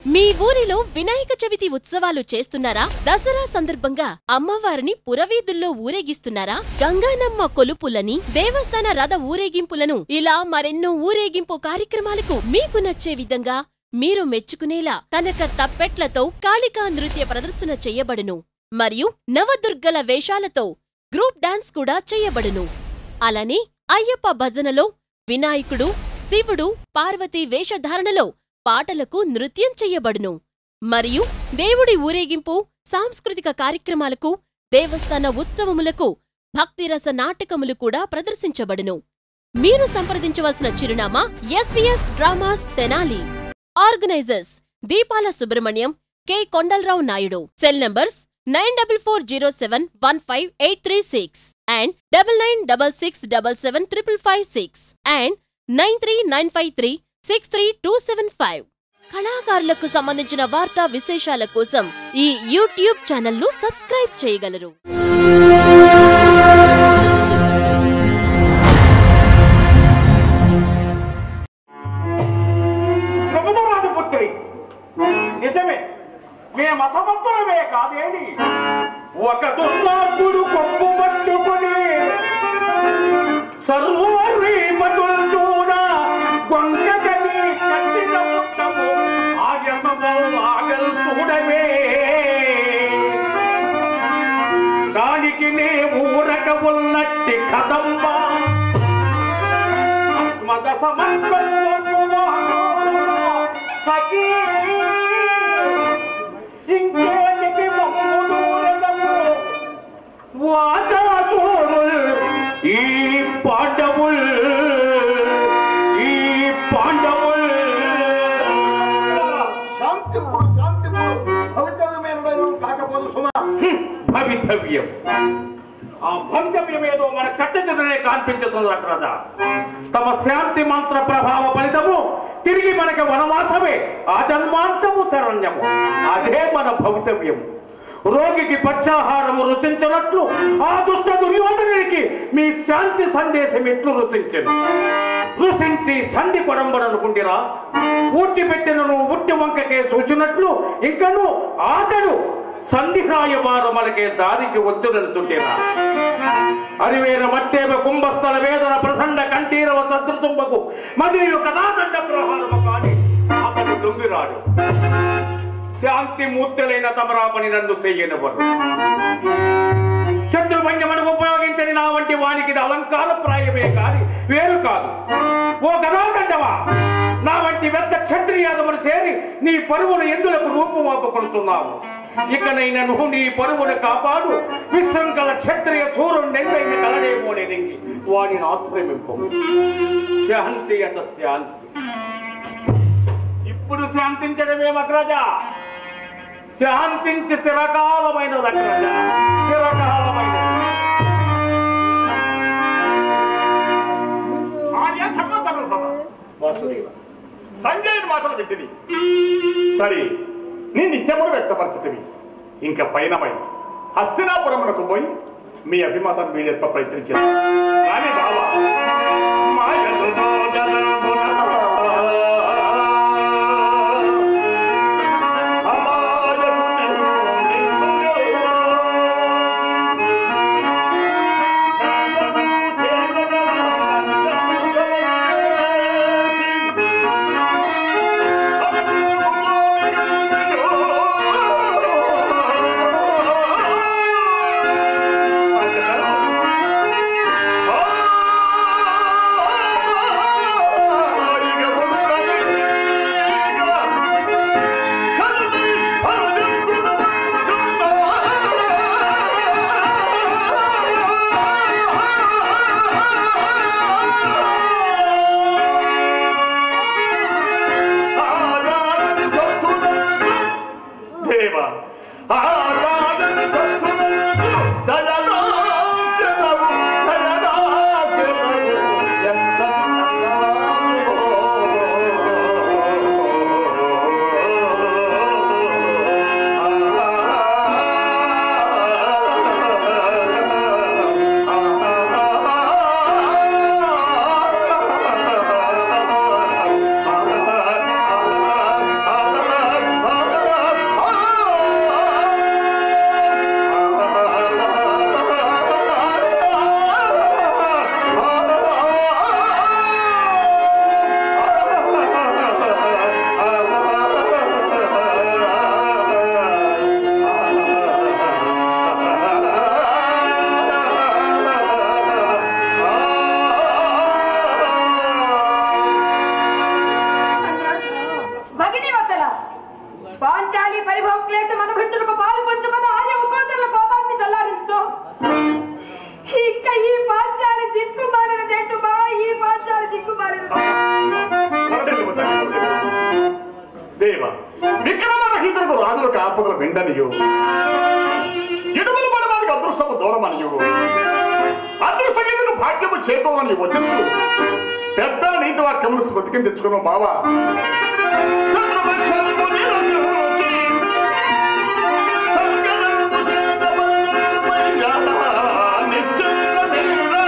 మీ ఊరిలో వినాయక చవితి ఉత్సవాలు చేస్తున్నారా దసరా సందర్భంగా అమ్మవారిని పురవీధుల్లో ఊరేగిస్తున్నారా గంగానమ్మ కొలుపులని దేవస్థాన రథ ఊరేగింపులను ఇలా మరెన్నో ఊరేగింపు కార్యక్రమాలకు మీకు నచ్చే విధంగా మీరు మెచ్చుకునేలా కనక తప్పెట్లతో కాళికా నృత్య ప్రదర్శన చెయ్యబడును మరియు నవదుర్గల వేషాలతో గ్రూప్ డాన్స్ కూడా చెయ్యబడును అలానే అయ్యప్ప భజనలో వినాయకుడు శివుడు పార్వతీ వేషధారణలో పాటలకు నృత్యం చెయ్యబడును మరియు దేవుడి ఊరేగింపు సాంస్కృతిక కార్యక్రమాలకు దేవస్థాన ఉత్సవములకు భక్తిరస నాటకములు కూడా ప్రదర్శించబడును మీరు సంప్రదించవలసిన చిరునామా SVS dramas Tenali organisers Deepala Subrahmanyam K Kondalarao Naidu cell numbers nine double four zero seven one five eight three six and double nine double six double seven triple five six and nine three nine five three six three two seven five కళాకారులకు సంబంధించిన వార్తా విశేషాల కోసం ఈ YouTube ఛానల్ను subscribe చేయగలరు ప్రభురాజపుత్రి నిజమే మేము అసమర్థులమే కాదేని ఒక దుర్మార్గుడు కొప్పు పట్టుకుని సర్వీమతులు చూడ గొంగని కట్టిన పుట్టము ఆగమము ఆగల్ చూడవే దానికి నే ఊరక ఉన్నట్టి కదంబా మద సఖీ ఇంకేటికి మమ్ముడూరదము వాదాచోరుల్ ఈ పాండవుల్ ఈ పాండవుల్ శాంతింపుడు శాంతింపుడు భవితవ్యమైన కాకపోదు సుమా భవితవ్యం ఆ భవితవ్యం ఏదో మన కట్టెదనే కనిపించుతుంది అక్కడ తమ శాంతి మంత్ర ప్రభావ ఫలితము తిరిగి మనకి వనవాసమే ఆ జన్మాంతము శరణ్యము అదే మన భవితవ్యము రోగికి పచ్చాహారము రుచించినట్లు ఆ దుష్ట దుర్యోధనుడికి మీ శాంతి సందేశం ఎట్లు రుచించను రుచించి సంధి కొడంబడనుకుంటిరా ఊడ్చి పెట్టినను ఉట్టి వంకకే చూచినట్లు ఇంకను ఆతడు సంధిరాయ వారు మనకే దారికి వచ్చుననుచుంటిరా అరివేర మట్టేవ కుంభస్థల వేదన ప్రసండ కంఠీరవ సదృతుంబకు మరియు కథాదండ ప్రహారము కాని అతడు దొంగిరాడు శాంతి మూర్తులైన తమరాపని నన్ను చెయ్యనివ్వరు శత్రుభంగమను ఉపయోగించని నా వంటి వానికి ఇది అలంకార ప్రాయమే కాని వేరు కాదు ఓ గదాదండవా నా వంటి పెద్ద క్షత్రియాదములు చేరి నీ పరువును ఎందులకు రూపుమాపుకుంటున్నావు ఇకనైనా నువ్వు నీ పరువును కాపాడు విశృంఖల క్షత్రియ సూర్యుడు ఎంతైన కలడేమో నెరింగి వాడిని ఆశ్రమింపు శాంతి అట శాంతి ఇప్పుడు శాంతించడమే మగ్రజ శాంతించి చిరకాలమైన అగ్రజ చిరకాలమైన ఆర్య ధర్మధర్మ వాసుదేవ సంజయుని మాటలు వింటిది సరే నీ నిత్యములు వ్యక్తపరచుతివి ఇంకా పైనపై హస్తినాపురమునకు పోయి మీ అభిమతం వీడెత్త ప్రయత్నించారు కానీ బావా మాయలు జలమున దేవ ఆరాధన భక్తులకు దయనాచనము, దయనాచనము, ఎంత ఆ పాంచాలి పరిభవ క్లేశం అనుభవించుటకు పాలు పంచుకొని ఆర్య ఉపేతుల కోపాన్ని చల్లారించు ఇక ఈ పాంచాలి దిక్కుమాలిన దేశమా ఈ పాంచాలి దిక్కుమాలిన మరడెల్లు తల్లి. దేవ విక్రమరహితులకు రాజులకు ఆపదలు వెండనియు ఇడుమలు పడడానికి అదృష్టము దూరమనియు అదృష్టగిరిను భాగ్యము చేకోవని వచించు పెద్దల నీతి వాక్యములు స్మృతికి తెచ్చుకున్నావు బావా చంద్రపక్షము నిరజోచి, సంగరంగు చేతమయ్యా, నిశ్చలమేనా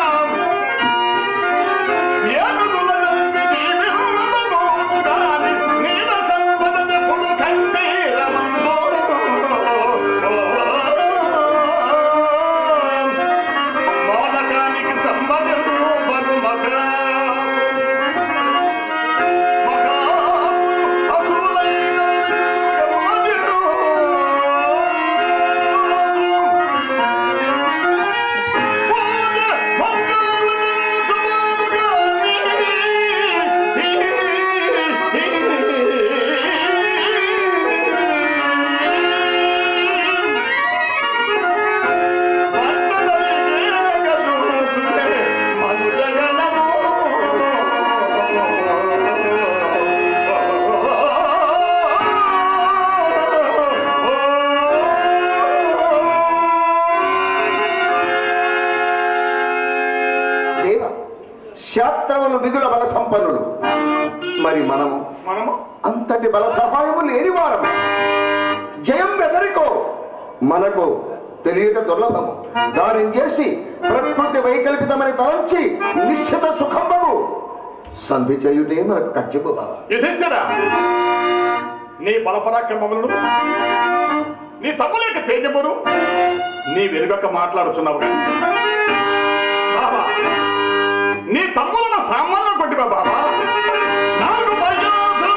దేవ శాస్త్రములు మిగుల బల సంపన్నులు మరి మనము మనము అంతటి బల సహాయము లేని వారము జయం ఎదరికో మనకు తెలియట దుర్లభము దానిని చేసి ప్రకృతి వైకల్పితమని తలంచి నిశ్చిత సుఖంబగు సంధి చేయుటే మనకు కచ్చిపు బాబా యుధిష్ఠిరా నీ బలపరాక్రమములను నీ తమ్ములేక తేజమును నీ వెనుగక మాట్లాడుచున్నావు కానీ బాబా నీ తమ్ములను సామాన్యం కొట్టివా బాబా నాకు భయోధులు.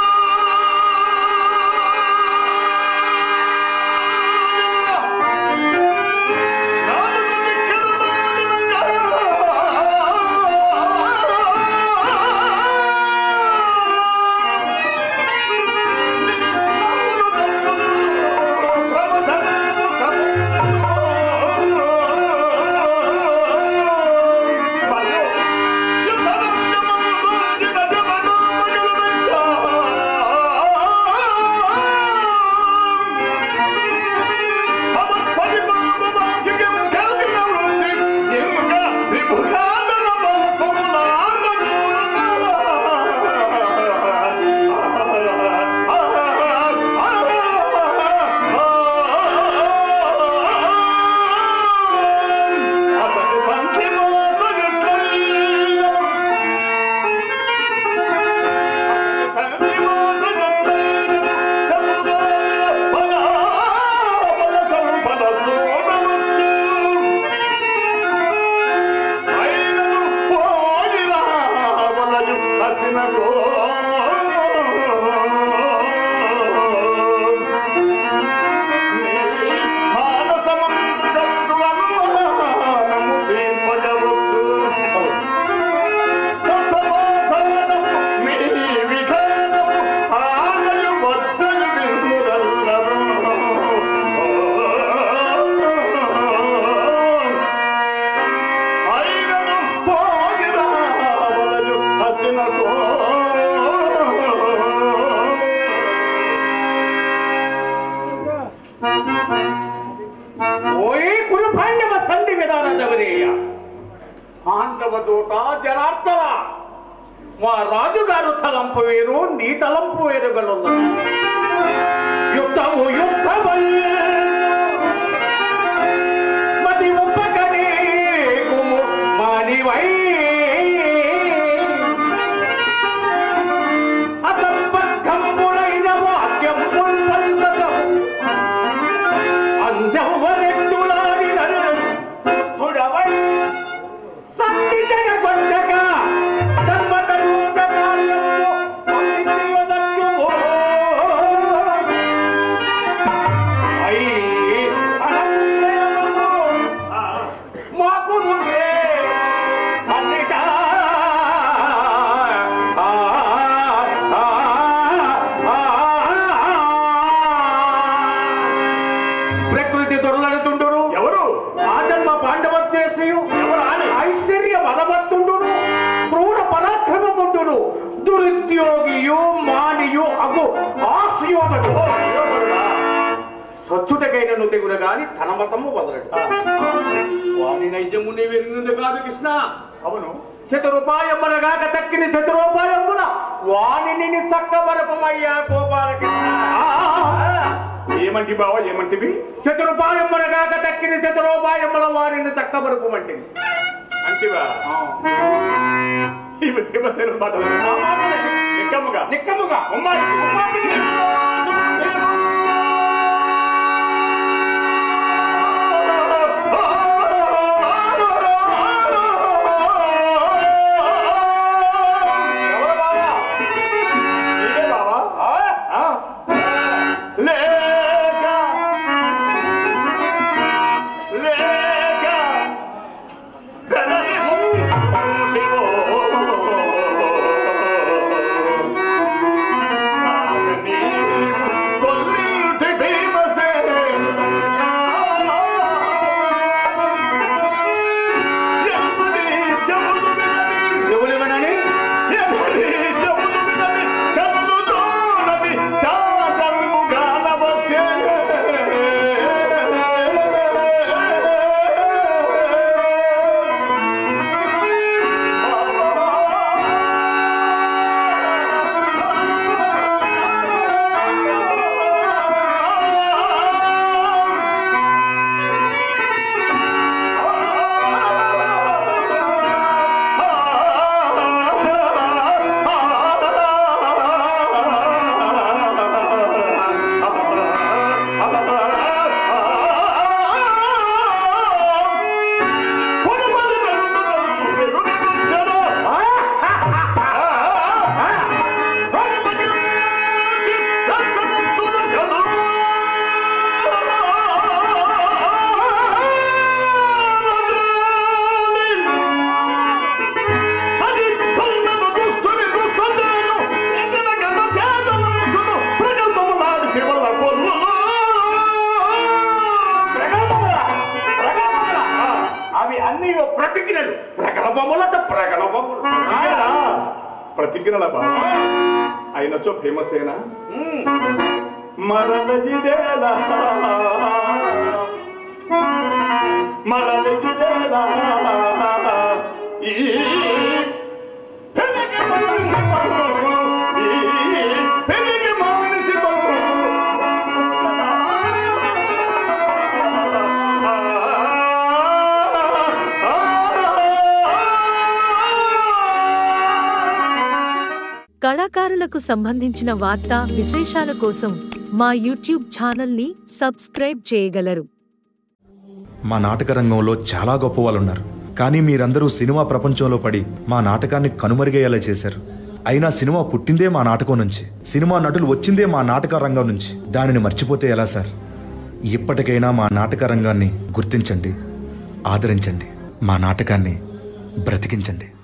నాలుగు దిక్కులు ఓయే కురుపాండవ సంధి విధానదవరేయ పాండవ దూత జనార్దన మా రాజుగారు తలంపు వేరు నీ తలంపు వేరుగలున్నది యుద్ధము యుద్ధమయ్యే మది ఒప్పకనే కుము మానివై అసంబద్ధములైన వాక్యం పుల్లందకము అందెవ్వరెట్టులాడినను పుడవై సంధి జగగొండక ధర్మతరూప కార్యము సంధించవచ్చువో. ఓ, యోధుడా. సచ్చుటకైన నుతెగున గాని తన మతము వదలడు వాని నైజము నీ వెరిగినది కాదు కృష్ణ అవును శతరూపాయమ్మనగాక తక్కిన శతరూపాయమ్ముల వాణిని చక్కబరపమయ్యా గోపాలకృష్ణ ఏమంటి బావ ఏమంటివి శతరూపాయమ్మనగాక తక్కిన శతరూపాయమ్మల వాణిని చక్కబరపమంటింది అంటివా ఇవి దేవసేన మాటలు నిక్కముగా నిక్కముగా ఉమ్మాటి ఉమ్మాటి ఎవరు బావా? నీవే బావా ఆ? లేక లేక వెనలి ఉండివో. నాగని తొల్లింటి భీమసేన. ఎవరి చెవులు వినని చెవులు వినని ఎవరి చెవులు వినని కనులు దూరని శాంతముగా నవచే. అది కళ్ళను దుస్తుని దుస్తలేను ఎక్కడ గత చేతనంచును ప్రగల్భములాడికి వల్ల కొల్లు ప్రగల్భములా? ప్రగల్భములా? అవి అన్ని ప్రతిజ్ఞలు ప్రగల్భములట ప్రగల్భములు ప్రతిజ్ఞల బాబా అయినచో భీమసేన మరల ఇదేలా మరల ఇదేలా ఈ పెరిగి మనిషి బతుకు, ఈ పెరిగి మనిషి బతుకు. కళాకారులకు సంబంధించిన వార్తా విశేషాల కోసం మా యూట్యూబ్ ఛానల్ని సబ్స్క్రైబ్ చేయగలరు మా నాటక రంగంలో చాలా గొప్ప వాళ్ళు ఉన్నారు కానీ మీరందరూ సినిమా ప్రపంచంలో పడి మా నాటకాన్ని కనుమరుగయ్యేలా చేశారు అయినా సినిమా పుట్టిందే మా నాటకం నుంచి సినిమా నటులు వచ్చిందే మా నాటక రంగం నుంచి దానిని మర్చిపోతే ఎలా సార్ ఇప్పటికైనా మా నాటక రంగాన్ని గుర్తించండి ఆదరించండి మా నాటకాన్ని బ్రతికించండి